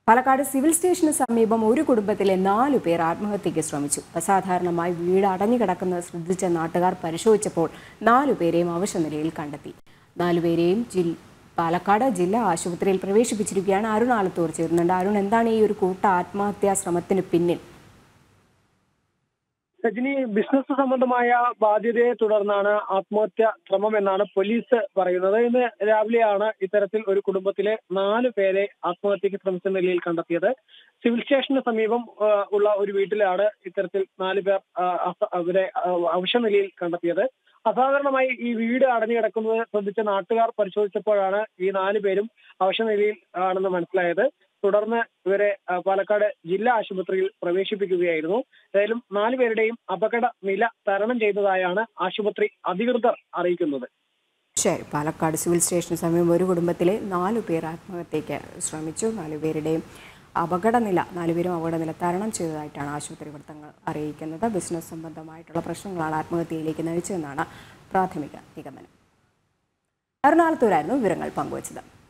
Palakkad civil സ്റ്റേഷന് സമീപം ഒരു കുടുംബത്തിലെ നാലു പേർ ആത്മഹത്യയ്ക്ക് ശ്രമിച്ചു അസാധാരണമായി വീട് അടഞ്ഞു കിടക്കുന്നത് ശ്രദ്ധിച്ച നാട്ടുകാർ പരിശോധിച്ചപ്പോൾ നാലു പേരെയും അവശനിലയിൽ കണ്ടെത്തി നാലുപേരെയും ജിൽ പാലക്കാട് ജില്ലാ ആശുപത്രിയിൽ പ്രവേശിപ്പിച്ചിരിക്കുകയാണ് അരുൺ ആലത്തൂർ ചേരുന്നുണ്ട് അരുൺ എന്താണ് ഈ ഒരു കൂട്ട ആത്മഹത്യാ ശ്രമത്തിന് പിന്നിൽ രജനി ബിസിനസ് സംബന്ധമായ ബാധ്യതയെ തുടർന്നാണ് ആത്മഹത്യ ശ്രമം എന്നാണ് പോലീസ് പറയുന്നത് ഇന്ന് രാവിലെയാണ് ഇത്തരത്തിൽ ഒരു കുടുംബത്തിലെ നാല് പേരെ ആത്മഹത്യക്ക് ശ്രമിച്ച നിലയിൽ കണ്ടെത്തിയത് സിവിൽ സ്റ്റേഷന് സമീപം ആ, ഉള്ള ഒരു വീട്ടിലാണ് ഇത്തരത്തിൽ നാല് പേർ ആ, അസ- അവരെ ആ, അവശനിലയിൽ കണ്ടെത്തിയത് അസാധാരണമായി ഈ വീട് അടഞ്ഞു കിടക്കുന്നത് ശ്രദ്ധിച്ച നാട്ടുകാർ പരിശോധിച്ചപ്പോഴാണ് ഈ നാല് പേരും അവശനിലയിൽ ആണെന്ന് മനസ്സിലായത് തുടർന്ന് ഇവരെ ആ, പാലക്കാട് ജില്ലാ ആശുപത്രിയിൽ പ്രവേശിപ്പിക്കുകയായിരുന്നു ഏതായാലും നാലുപേരുടെയും അപകട നില തരണം ചെയ്തതായാണ് ആശുപത്രി അധികൃതർ അറിയിക്കുന്നത് ശരി പാലക്കാട് സിവിൽ സ്റ്റേഷന് സമീപം ഒരു കുടുംബത്തിലെ നാലു പേർ ആത്മഹത്യയ്ക്ക് ശ്രമിച്ചു നാലുപേരുടെയും അപകടനില നാലുപേരും അപകടനില തരണം ചെയ്തതായിട്ടാണ് ആശുപത്രി വൃത്തങ്ങൾ അറിയിക്കുന്നത് ബിസിനസ് സംബന്ധമായിട്ടുള്ള പ്രശ്നങ്ങളാണ് ആത്മഹത്യയിലേക്ക് നയിച്ചതെന്നാണ് പ്രാഥമിക നിഗമനം എറണാകുളത്തൂരായിരുന്നു വിവരങ്ങൾ പങ്കുവച്ചത്